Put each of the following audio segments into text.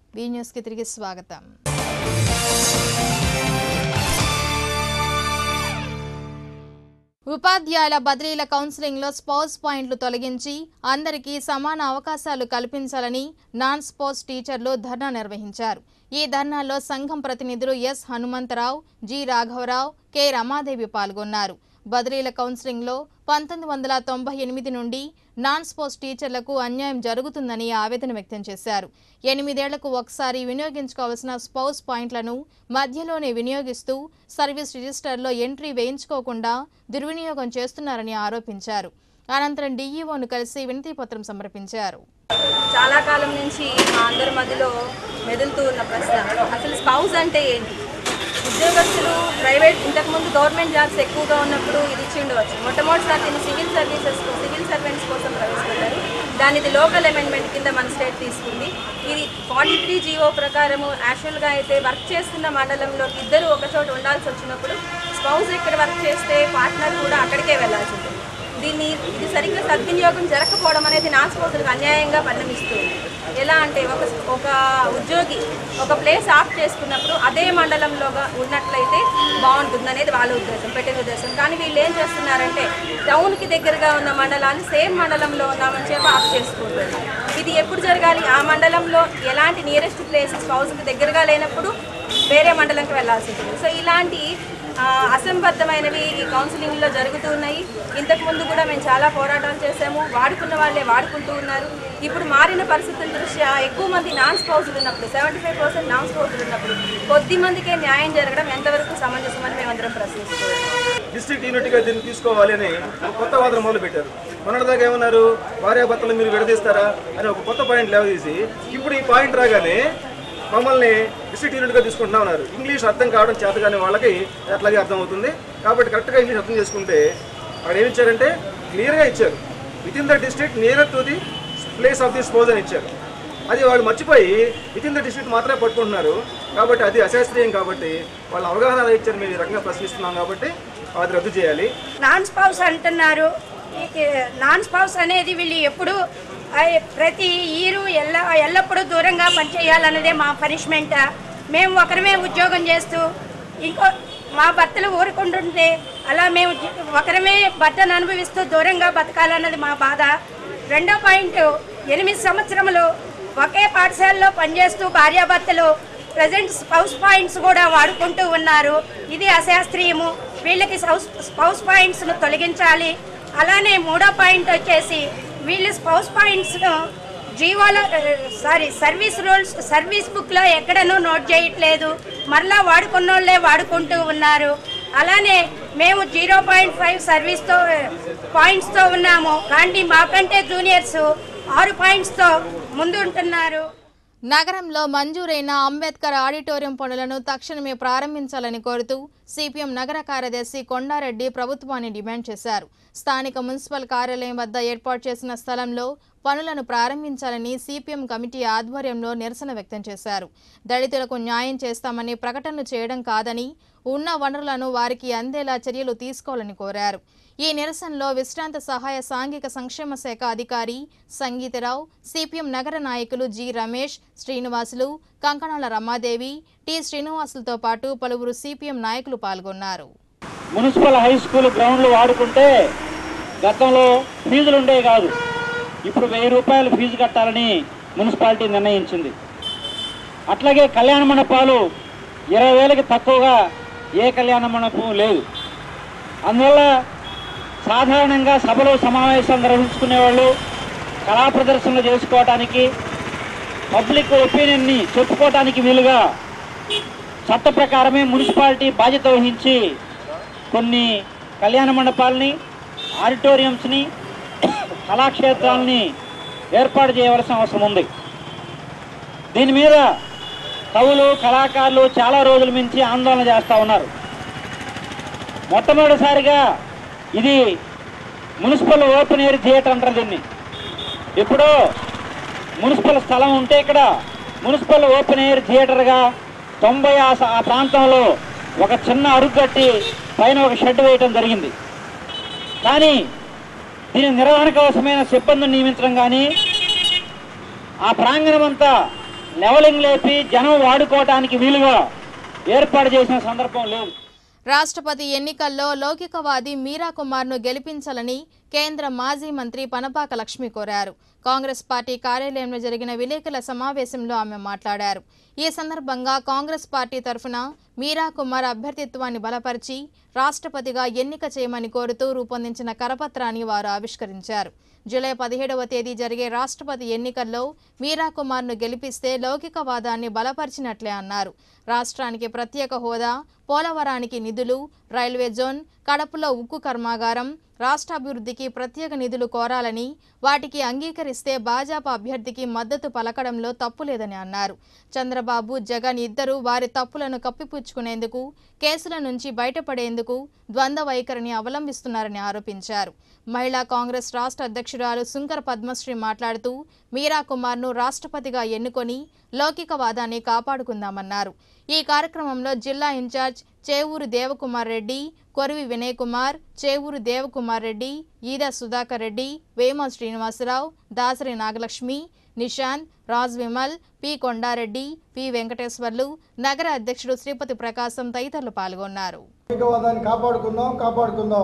be న్యూస్కి తిరిగి స్వాగతం ఉపాధ్యాయుల బదిలీల కౌన్సిలింగ్లో స్పౌస్ పాయింట్లు తొలగించి అందరికీ సమాన అవకాశాలు కల్పించాలని నాన్ స్పోర్ట్స్ టీచర్లు ధర్నా నిర్వహించారు ఈ ధర్నాలో సంఘం ప్రతినిధులు ఎస్ హనుమంతరావు జి రాఘవరావు కె రమాదేవి పాల్గొన్నారు బదిలీల కౌన్సిలింగ్లో పంతొమ్మిది వందల తొంభై ఎనిమిది నుండి నాన్ స్పోర్ట్స్ టీచర్లకు అన్యాయం జరుగుతుందని ఆవేదన వ్యక్తం చేశారు ఎనిమిదేళ్లకు ఒకసారి వినియోగించుకోవాల్సిన స్పౌస్ పాయింట్లను మధ్యలోనే వినియోగిస్తూ సర్వీస్ రిజిస్టర్లో ఎంట్రీ వేయించుకోకుండా దుర్వినియోగం చేస్తున్నారని ఆరోపించారు అనంతరం డీఈఓను కలిసి వినతి పత్రం సమర్పించారు చాలా కాలం నుంచి మా అందరి మధ్యలో మెదులుతూ ఉన్న ప్రశ్న అసలు స్పౌస్ అంటే ఏంటి ఉద్యోగస్తులు ప్రైవేట్ ఇంతకుముందు గవర్నమెంట్ జాబ్స్ ఎక్కువగా ఉన్నప్పుడు ఇది ఇచ్చి ఉండవచ్చు మొట్టమొదటిసారి దీన్ని సివిల్ సర్వీసెస్ సివిల్ సర్వెంట్స్ కోసం ప్రవేశపెట్టారు దానిది లోకల్ అమెండ్మెంట్ కింద మన స్టేట్ తీసుకుంది ఇది ఫార్టీ త్రీ జీవో ప్రకారము యాక్చువల్గా అయితే వర్క్ చేస్తున్న మండలంలో ఇద్దరు ఒక చోట ఉండాల్సి వచ్చినప్పుడు స్పౌస్ ఇక్కడ వర్క్ చేస్తే పార్ట్నర్ కూడా అక్కడికే వెళ్ళాల్సి ఉంటుంది దీన్ని ఇది సరిగ్గా సద్వినియోగం జరగకపోవడం అనేది నాన్స్పోతులకు అన్యాయంగా పరిణమిస్తుంది ఎలా అంటే ఒక ఒక ఉద్యోగి ఒక ప్లేస్ ఆఫ్ చేసుకున్నప్పుడు అదే మండలంలోగా ఉన్నట్లయితే బాగుంటుంది అనేది వాళ్ళ ఉద్దేశం పెట్టిన ఉద్దేశం కానీ వీళ్ళు ఏం చేస్తున్నారంటే టౌన్కి దగ్గరగా ఉన్న మండలాన్ని సేమ్ మండలంలో ఉన్నామని చెప్పి ఆఫ్ చేసుకుంటున్నారు ఇది ఎప్పుడు జరగాలి ఆ మండలంలో ఎలాంటి నియరెస్ట్ ప్లేసెస్ హౌస్కి దగ్గరగా లేనప్పుడు వేరే మండలంకి వెళ్ళాల్సి ఉంటుంది సో ఇలాంటి ఆ, అసంబద్ధమైనవి ఈ కౌన్సిలింగ్లో జరుగుతూ ఉన్నాయి ఇంతకు ముందు కూడా మేము చాలా పోరాటాలు చేసాము వాడుకున్న వాళ్ళే వాడుకుంటూ ఉన్నారు ఇప్పుడు మారిన పరిస్థితుల దృష్ట్యా ఎక్కువ మంది నాన్ స్పౌజులు ఉన్నప్పుడు సెవెంటీ ఫైవ్ పర్సెంట్ నాన్ స్పౌజులు ఉన్నప్పుడు కొద్ది మందికే న్యాయం జరగడం ఎంతవరకు సమంజసమని మేమందరం ప్రశ్నిస్తున్నాం డిస్ట్రిక్ట్ యూనిట్గా దీన్ని తీసుకోవాలి అని ఒక కొత్త వాదన మొదలు పెట్టారు మొన్నటిదాకా ఏమన్నారు భార్యాభర్తలు మీరు విడదీస్తారా అని ఒక కొత్త పాయింట్ లేవదీసి ఇప్పుడు ఈ పాయింట్ రాగానే మమ్మల్ని డిస్ట్రిక్ట్ యూనిట్గా తీసుకుంటున్నా ఉన్నారు ఇంగ్లీష్ అర్థం కావడం చేత కానీ వాళ్ళకి అట్లాగే అర్థం అవుతుంది కాబట్టి కరెక్ట్గా ఇంగ్లీష్ అర్థం చేసుకుంటే అక్కడ ఏమి ఇచ్చారంటే క్లియర్గా ఇచ్చారు within the district near to the place of the spouse అని ఇచ్చారు అది వాళ్ళు మర్చిపోయి విత్ ఇన్ ద డిస్ట్రిక్ట్ మాత్రమే పట్టుకుంటున్నారు కాబట్టి అది అశాస్త్రీయం కాబట్టి వాళ్ళ అవగాహన ఇచ్చారు మేము ఈ రకంగా ప్రశ్నిస్తున్నాం కాబట్టి అది రద్దు చేయాలి నాన్ స్పౌస్ అంటున్నారు ఈ- ఈ నాన్ స్పౌస్ అనేది వీళ్ళు ఎప్పుడు ఆ, ప్రతి ఈరు ఎల్ల ఎల్లప్పుడూ దూరంగా పనిచేయాలన్నదే మా పనిష్మెంట్ మేము ఒకరమే ఉద్యోగం చేస్తూ ఇంకో మా భర్తలు ఊరుకుంటుంటే అలా మేము జీ- ఒకరమే భర్తను అనుభవిస్తూ దూరంగా బతకాలన్నది మా బాధ రెండో పాయింట్ ఎనిమిది సంవత్సరములు ఒకే పాఠశాలలో పనిచేస్తూ భార్యాభర్తలు ప్రజెంట్ స్పౌస్ పాయింట్స్ కూడా వాడుకుంటూ ఉన్నారు ఇది అశాస్త్రీయము వీళ్ళకి సౌస్ స్పౌస్ పాయింట్స్ను తొలగించాలి అలానే మూడో పాయింట్ వచ్చేసి వీళ్ళు స్పౌస్ పాయింట్స్ను జీవోలో సారీ సర్వీస్ రూల్స్ సర్వీస్ బుక్లో ఎక్కడనూ నోట్ చేయట్లేదు మరలా వాడుకున్నోళ్ళే వాడుకుంటూ ఉన్నారు అలానే మేము జీరో పాయింట్ ఫైవ్ సర్వీస్తో పాయింట్స్తో ఉన్నాము కానీ మాకంటే జూనియర్స్ ఆరు పాయింట్స్తో ముందు ఉంటున్నారు నగరంలో మంజూరైన అంబేద్కర్ ఆడిటోరియం పనులను తక్షణమే ప్రారంభించాలని కోరుతూ సిపిఎం నగర కార్యదర్శి కొండారెడ్డి ప్రభుత్వాన్ని డిమాండ్ చేశారు స్థానిక మున్సిపల్ కార్యాలయం వద్ద ఏర్పాటు చేసిన స్థలంలో పనులను ప్రారంభించాలని సిపిఎం కమిటీ ఆధ్వర్యంలో నిరసన వ్యక్తం చేశారు దళితులకు న్యాయం చేస్తామని ప్రకటనలు చేయడం కాదని ఉన్న వనరులను వారికి అందేలా చర్యలు తీసుకోవాలని కోరారు ఈ నిరసనలో విశ్రాంత సహాయ సాంఘిక సంక్షేమ శాఖ అధికారి సంగీతరావు సిపిఎం నగర నాయకులు జి రమేష్ శ్రీనివాసులు కంకణాల రమాదేవి టి శ్రీనివాసులతో పాటు పలువురు సిపిఎం నాయకులు పాల్గొన్నారు మున్సిపల్ హై స్కూల్ గ్రౌండ్లు వాడుకుంటే గతంలో ఫీజులు ఉండేవి కాదు ఇప్పుడు వెయ్యి రూపాయలు ఫీజు కట్టాలని మున్సిపాలిటీ నిర్ణయించింది అట్లాగే కళ్యాణ మండపాలు ఇరవై వేలకి తక్కువగా ఏ కళ్యాణ మండపం లేదు అందువల్ల సాధారణంగా సభలు సమావేశాలు నిర్వహించుకునేవాళ్ళు కళా ప్రదర్శనలు చేసుకోవడానికి పబ్లిక్ ఒపీనియన్ని చెప్పుకోవడానికి వీలుగా చట్ట ప్రకారమే మున్సిపాలిటీ బాధ్యత వహించి కొన్ని కళ్యాణ మండపాలని ఆడిటోరియంస్ని కళాక్షేత్రాలని ఏర్పాటు చేయవలసిన అవసరం ఉంది దీని మీద కవులు కళాకారులు చాలా రోజుల నుంచి ఆందోళన చేస్తూ ఉన్నారు మొట్టమొదటిసారిగా ఇది మున్సిపల్ ఓపెన్ ఎయిర్ థియేటర్ అంటారు దీన్ని ఇప్పుడు మున్సిపల్ స్థలం ఉంటే ఇక్కడ మున్సిపల్ ఓపెన్ ఎయిర్ థియేటర్గా తొంభై ఆ స- ఆ ప్రాంతంలో ఒక చిన్న అరుగు కట్టి పైన ఒక షెడ్ వేయటం జరిగింది కానీ దీని నిర్వహణకు అవసరమైన సిబ్బందిని నియమించడం కానీ ఆ ప్రాంగణం అంతా లెవలింగ్ లేపి జనం వాడుకోవడానికి వీలుగా ఏర్పాటు చేసిన సందర్భం లేదు రాష్ట్రపతి ఎన్నికల్లో లౌకికవాది మీరా కుమార్ను గెలిపించాలని కేంద్ర మాజీ మంత్రి పనపాక లక్ష్మి కోరారు కాంగ్రెస్ పార్టీ కార్యాలయంలో జరిగిన విలేకరుల సమావేశంలో ఆమె మాట్లాడారు ఈ సందర్భంగా కాంగ్రెస్ పార్టీ తరఫున మీరా కుమార్ అభ్యర్థిత్వాన్ని బలపరిచి రాష్ట్రపతిగా ఎన్నిక చేయమని కోరుతూ రూపొందించిన కరపత్రాన్ని వారు ఆవిష్కరించారు జూలై పదిహేడవ తేదీ జరిగే రాష్ట్రపతి ఎన్నికల్లో మీరా కుమార్ను గెలిపిస్తే లౌకికవాదాన్ని బలపరిచినట్లే అన్నారు రాష్ట్రానికి ప్రత్యేక హోదా పోలవరానికి నిధులు రైల్వే జోన్ కడపలో ఉక్కు కర్మాగారం రాష్ట్రాభివృద్ధికి ప్రత్యేక నిధులు కోరాలని వాటికి అంగీకరిస్తే భాజపా అభ్యర్థికి మద్దతు పలకడంలో తప్పు లేదని అన్నారు చంద్రబాబు జగన్ ఇద్దరూ వారి తప్పులను కప్పిపుచ్చుకునేందుకు కేసుల నుంచి బయటపడేందుకు ద్వంద్వ వైఖరిని అవలంబిస్తున్నారని ఆరోపించారు మహిళా కాంగ్రెస్ రాష్ట్ర అధ్యక్షురాలు శుంకర పద్మశ్రీ మాట్లాడుతూ మీరా కుమార్ను రాష్ట్రపతిగా ఎన్నుకొని లౌకికవాదాన్ని కాపాడుకుందామన్నారు ఈ కార్యక్రమంలో జిల్లా incharge Chevuru Devakumar Reddy Korivi Vinay Kumar Chevuru Devakumar Reddy Eeda Sudhakar Reddy Vema Srinivasarao Dasari Nagalakshmi Nishant Raj Vimal P Kondareddy P Venkateswarlu నగర అధ్యక్షుడు శ్రీపతి ప్రకాశం తదితరులు పాల్గొన్నారు లౌకికవాదాన్ని కాపాడుకుందాం కాపాడుకుందాం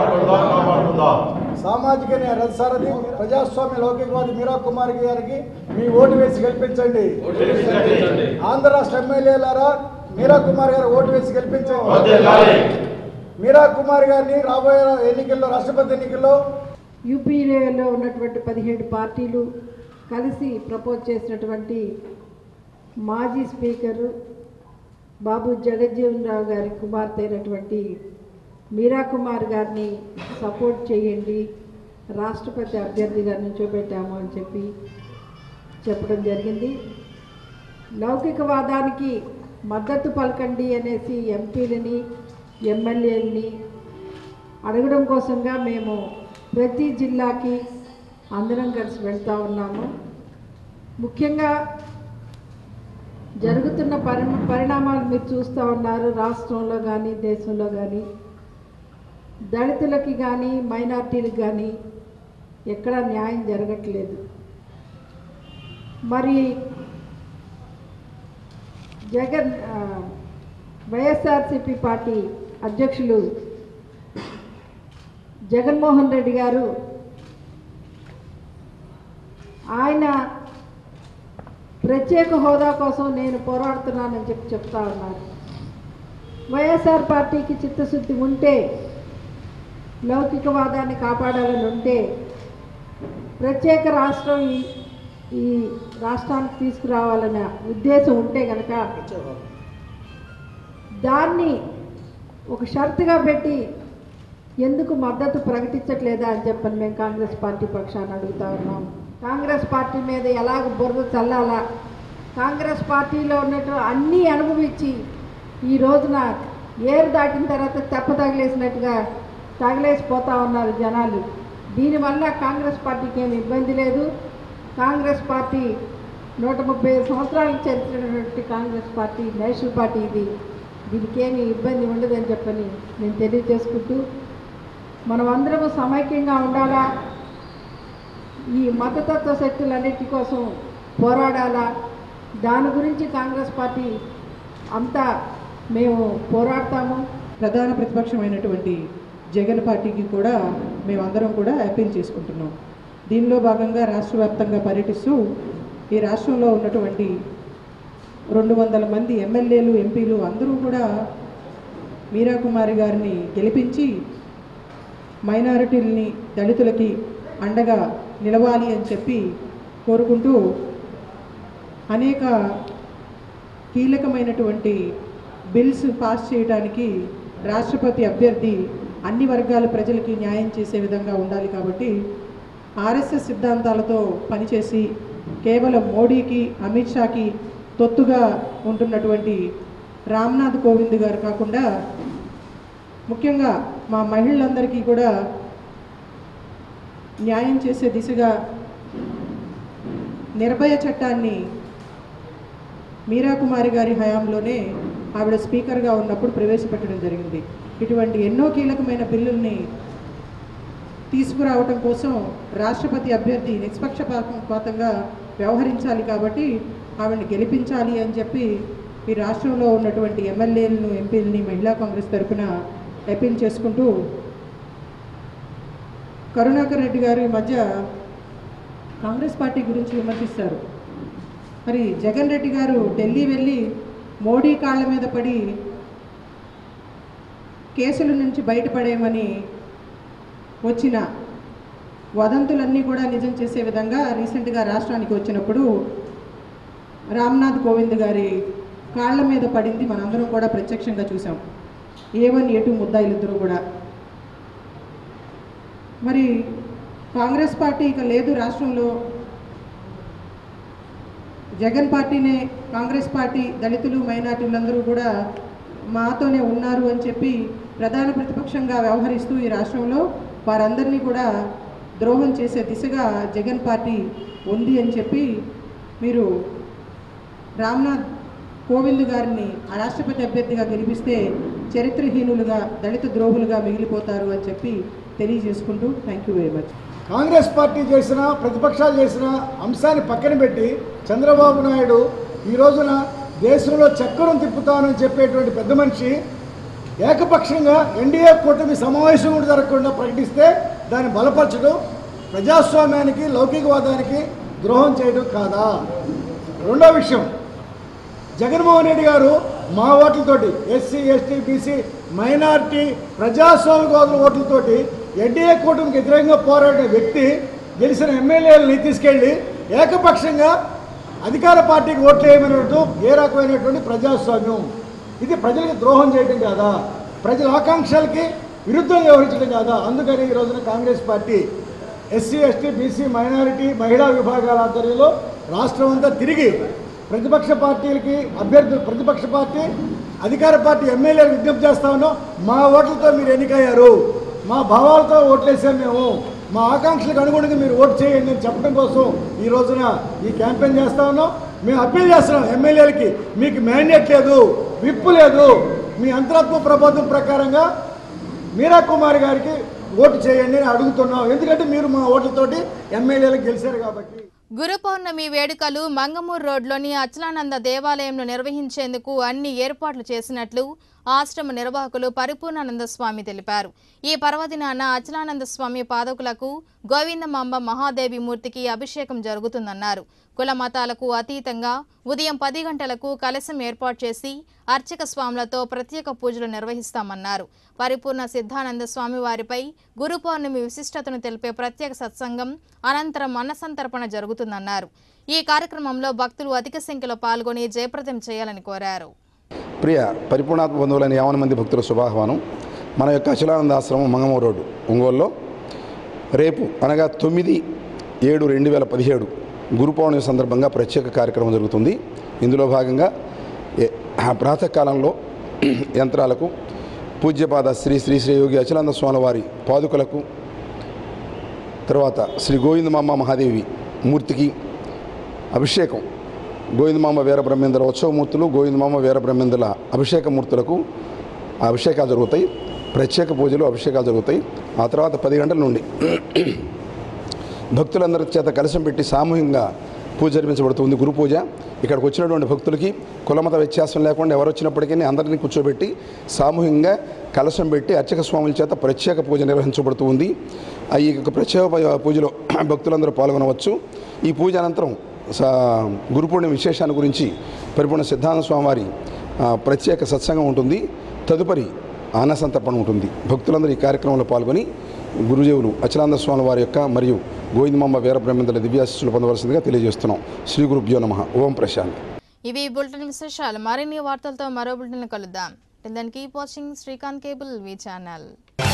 సామాజిక న్యాయ రథసారథి ప్రజాస్వామ్య లౌకికవాది మీరా కుమార్ గారికి మీ ఓటు వేసి గెలిపించండి ఆంధ్ర రాష్ట్ర ఎమ్మెల్యేలారా మీరా కుమార్ గారు ఓటు వేసి గెలిపించండి మీరా కుమార్ గారిని రాబోయే ఎన్నికల్లో రాష్ట్రపతి ఎన్నికల్లో యూపీఏలో ఉన్నటువంటి పదిహేడు పార్టీలు కలిసి ప్రపోజ్ చేసినటువంటి మాజీ స్పీకరు బాబు జగజ్జీవన్ రావు గారి కుమార్తె అయినటువంటి మీరా కుమార్ గారిని సపోర్ట్ చేయండి రాష్ట్రపతి అభ్యర్థిగా నుంచోబెట్టాము అని చెప్పి చెప్పడం జరిగింది లౌకికవాదానికి మద్దతు పలకండి అనేసి ఎంపీలని ఎమ్మెల్యేలని అడగడం కోసంగా మేము ప్రతి జిల్లాకి అందరం కలిసి వెళ్తూ ఉన్నాము ముఖ్యంగా జరుగుతున్న పరి పరిణామాలు మీరు చూస్తూ ఉన్నారు రాష్ట్రంలో కానీ దేశంలో కానీ దళితులకి కానీ మైనార్టీలకు కానీ ఎక్కడ న్యాయం జరగట్లేదు మరి జగన్ ఆ, వైఎస్ఆర్సిపి పార్టీ అధ్యక్షులు జగన్మోహన్ రెడ్డి గారు ఆయన ప్రత్యేక హోదా కోసం నేను పోరాడుతున్నానని చెప్పి చెప్తా ఉన్నారు వైఎస్ఆర్ పార్టీకి చిత్తశుద్ధి ఉంటే లౌకికవాదాన్ని కాపాడాలని ఉంటే ప్రత్యేక రాష్ట్రం ఈ ఈ రాష్ట్రానికి తీసుకురావాలనే ఉద్దేశం ఉంటే కనుక దాన్ని ఒక షరతుగా పెట్టి ఎందుకు మద్దతు ప్రకటించట్లేదా అని చెప్పని మేము కాంగ్రెస్ పార్టీ పక్షాన్ని అడుగుతా ఉన్నాం కాంగ్రెస్ పార్టీ మీద ఎలాగ బురద చల్లాలా కాంగ్రెస్ పార్టీలో ఉన్నట్టు అన్నీ అనుభవించి ఈ రోజున ఏరు దాటిన తర్వాత తెప్ప తగిలేసినట్టుగా తగిలేసిపోతా ఉన్నారు జనాలు దీనివల్ల కాంగ్రెస్ పార్టీకి ఏమి ఇబ్బంది లేదు కాంగ్రెస్ పార్టీ నూట ముప్పై ఐదు సంవత్సరాలకు చరిత్రటువంటి కాంగ్రెస్ పార్టీ నేషనల్ పార్టీ ఇది దీనికి ఏమి ఇబ్బంది ఉండదని చెప్పని నేను తెలియజేసుకుంటూ మనం అందరము సమైక్యంగా ఉండాలా ఈ మతతత్వ శక్తులన్నిటి కోసం పోరాడాలా దాని గురించి కాంగ్రెస్ పార్టీ అంతా మేము పోరాడతాము ప్రధాన ప్రతిపక్షమైనటువంటి జగన్ పార్టీకి కూడా మేమందరం కూడా అపీల్ చేసుకుంటున్నాం దీనిలో భాగంగా రాష్ట్ర వ్యాప్తంగా పర్యటిస్తూ ఈ రాష్ట్రంలో ఉన్నటువంటి రెండు వందల మంది ఎమ్మెల్యేలు ఎంపీలు అందరూ కూడా మీరా కుమారి గారిని గెలిపించి మైనారిటీలని దళితులకి అండగా నిలవాలి అని చెప్పి కోరుకుంటూ అనేక కీలకమైనటువంటి బిల్స్ పాస్ చేయడానికి రాష్ట్రపతి అభ్యర్థి అన్ని వర్గాల ప్రజలకి న్యాయం చేసే విధంగా ఉండాలి కాబట్టి ఆర్ఎస్ఎస్ సిద్ధాంతాలతో పనిచేసి కేవలం మోడీకి అమిత్ షాకి తొత్తుగా ఉంటున్నటువంటి రామ్నాథ్ కోవింద్ గారు కాకుండా ముఖ్యంగా మా మహిళలందరికీ కూడా న్యాయం చేసే దిశగా నిర్భయ చట్టాన్ని మీరా కుమారి గారి హయాంలోనే ఆవిడ స్పీకర్గా ఉన్నప్పుడు ప్రవేశపెట్టడం జరిగింది ఇటువంటి ఎన్నో కీలకమైన బిల్లుల్ని తీసుకురావటం కోసం రాష్ట్రపతి అభ్యర్థి నిష్పక్షపాతంగా వ్యవహరించాలి కాబట్టి ఆవిడని గెలిపించాలి అని చెప్పి ఈ రాష్ట్రంలో ఉన్నటువంటి ఎమ్మెల్యేలను ఎంపీలని మహిళా కాంగ్రెస్ తరఫున అపీల్ చేసుకుంటూ కరుణాకర్ రెడ్డి గారు ఈ మధ్య కాంగ్రెస్ పార్టీ గురించి విమర్శిస్తారు మరి జగన్ రెడ్డి గారు ఢిల్లీ వెళ్ళి మోడీ కాళ్ళ మీద పడి కేసుల నుంచి బయటపడేయమని వచ్చిన వదంతులన్నీ కూడా నిజం చేసే విధంగా రీసెంట్గా రాష్ట్రానికి వచ్చినప్పుడు రామ్నాథ్ కోవింద్ గారి కాళ్ళ మీద పడింది మనందరం కూడా ప్రత్యక్షంగా చూసాం ఏ వన్ ఏ టూ ముద్దాయిలిద్దరూ కూడా మరి కాంగ్రెస్ పార్టీ ఇక లేదు రాష్ట్రంలో జగన్ పార్టీనే కాంగ్రెస్ పార్టీ దళితులు మైనార్టీలందరూ కూడా మాతోనే ఉన్నారు అని చెప్పి ప్రధాన ప్రతిపక్షంగా వ్యవహరిస్తూ ఈ రాష్ట్రంలో వారందరినీ కూడా ద్రోహం చేసే దిశగా జగన్ పార్టీ ఉంది అని చెప్పి మీరు రామ్నాథ్ కోవింద్ గారిని ఆ రాష్ట్రపతి అభ్యర్థిగా గెలిపిస్తే చరిత్రహీనులుగా దళిత ద్రోహులుగా మిగిలిపోతారు అని చెప్పి తెలియజేసుకుంటూ thank you very much Congress party చేసిన ప్రతిపక్షాలు చేసిన అంశాన్ని పక్కన పెట్టి చంద్రబాబు నాయుడు ఈ రోజున దేశంలో చక్రం తిప్పుతానని చెప్పేటువంటి పెద్ద మనిషి ఏకపక్షంగా ఎన్డీఏ కూటమి సమావేశం కూడా జరగకుండా ప్రకటిస్తే దాన్ని బలపరచడం ప్రజాస్వామ్యానికి లౌకికవాదానికి ద్రోహం చేయడం కాదా రెండో విషయం జగన్మోహన్ రెడ్డి గారు మా ఓట్లతోటి ఎస్సీ ఎస్టీ బీసీ మైనార్టీ ప్రజాస్వామికవాదుల ఓట్లతోటి ఎన్డీఏ కూటమికి వ్యతిరేకంగా పోరాడిన వ్యక్తి గెలిచిన ఎమ్మెల్యేలని తీసుకెళ్లి ఏకపక్షంగా అధికార పార్టీకి ఓట్లు వేయమన్నట్టు ఏ రకమైనటువంటి ప్రజాస్వామ్యం ఇది ప్రజలకు ద్రోహం చేయడం కాదా ప్రజల ఆకాంక్షలకి విరుద్ధంగా వ్యవహరించడం కాదా అందుకని ఈ రోజున Congress party SC ST BC minority మహిళా విభాగాల ఆధ్వర్యంలో రాష్ట్రం అంతా తిరిగి ప్రతిపక్ష పార్టీలకి అభ్యర్థులు ప్రతిపక్ష పార్టీ అధికార పార్టీ ఎమ్మెల్యేలు విజ్ఞప్తి చేస్తా ఉన్నాం మా ఓట్లతో మీరు ఎన్నికయ్యారు మా భావాలతో ఓట్లేసాం మేము మా ఆకాంక్షలకు అనుగుణంగా మీరు ఓటు చేయండి అని చెప్పడం కోసం ఈ రోజున ఈ క్యాంపెయిన్ చేస్తా ఉన్నాం మేము అప్పీల్ చేస్తున్నాం ఎమ్మెల్యేలకి మీకు మ్యాండేట్ లేదు విప్పు లేదు మీ అంతరాత్మ ప్రబోధం ప్రకారంగా మీరా కుమార్ గారికి ఓటు చేయండి అని అడుగుతున్నాం ఎందుకంటే మీరు మా ఓట్లతోటి ఎమ్మెల్యేలకు గెలిచారు కాబట్టి గురు పౌర్ణమి వేడుకలు మంగమూరు రోడ్లోని అచలానంద దేవాలయంలో నిర్వహించేందుకు అన్ని ఏర్పాట్లు చేసినట్లు ఆశ్రమ నిర్వాహకులు పరిపూర్ణానంద స్వామి తెలిపారు ఈ పర్వదినాన అచలానంద స్వామి పాదకులకు గోవిందమాంబ మహాదేవి మూర్తికి అభిషేకం జరుగుతుందన్నారు కుల మతాలకు అతీతంగా ఉదయం పది గంటలకు కలశం ఏర్పాటు చేసి అర్చక స్వాములతో ప్రత్యేక పూజలు నిర్వహిస్తామన్నారు పరిపూర్ణ సిద్ధానంద స్వామి వారిపై గురు పౌర్ణమి విశిష్టతను తెలిపే ప్రత్యేక సత్సంగం అనంతరం అన్నసంతర్పణ జరుగుతుందన్నారు ఈ కార్యక్రమంలో భక్తులు అధిక సంఖ్యలో పాల్గొని జయప్రదం చేయాలని కోరారు ప్రియ పరిపూర్ణాత్మ బంధువులైన యావన మంది భక్తుల శుభాహ్వానం మన యొక్క అచలానంద ఆశ్రమం మంగమూరు రోడ్డు ఒంగోలులో రేపు అనగా తొమ్మిది ఏడు రెండు వేల పదిహేడు గురు పౌర్ణమి సందర్భంగా ప్రత్యేక కార్యక్రమం జరుగుతుంది ఇందులో భాగంగా ఏ- ఆ ప్రాతకాలంలో యంత్రాలకు పూజ్యపాద శ్రీ శ్రీ శ్రీ యోగి అచలానంద స్వామి వారి పాదుకలకు తర్వాత శ్రీ గోవిందమాంబ మహాదేవి మూర్తికి అభిషేకం గోవిందమామ వీరబ్రహ్మేంద్ర ఉత్సవమూర్తులు గోవిందమామ వీరబ్రహ్మేంద్రుల అభిషేక మూర్తులకు ఆ అభిషేకాలు జరుగుతాయి ప్రత్యేక పూజలు అభిషేకాలు జరుగుతాయి ఆ తర్వాత పది గంటల నుండి భక్తులందరి చేత కలశం పెట్టి సామూహికంగా పూజ జరిపించబడుతుంది గురు పూజ ఇక్కడికి వచ్చినటువంటి భక్తులకి కులమత వ్యత్యాసం లేకుండా ఎవరు వచ్చినప్పటికీ అందరినీ కూర్చోబెట్టి సామూహికంగా కలశం పెట్టి అర్చక స్వాముల చేత ప్రత్యేక పూజ నిర్వహించబడుతుంది ఆ ఈ యొక్క ప్రత్యేక ప- పూజలో భక్తులందరూ పాల్గొనవచ్చు ఈ పూజ అనంతరం సా గురు పూర్ణిమ విశేషాన్ని గురించి పరిపూర్ణ సిద్ధాంత స్వామివారి ఆ, ప్రత్యేక సత్సంగం ఉంటుంది తదుపరి ఆనసంతర్పణ ఉంటుంది భక్తులందరూ ఈ కార్యక్రమంలో పాల్గొని గురుదేవులు అచలానంద స్వామి వారి యొక్క మరియు గోవిందమాంబ వీరబ్రహ్మేంద్ర దివ్యాశిస్సులు పొందవలసిందిగా తెలియజేస్తున్నాం శ్రీ గురుభ్యో నమ ఓం ప్రశాంత్ ఇవి బులెటిన్ విశేషాలు మరిన్ని వార్తలతో మరో బులెటిన్ కలుద్దాం దానికి watching Srikanth cable V channel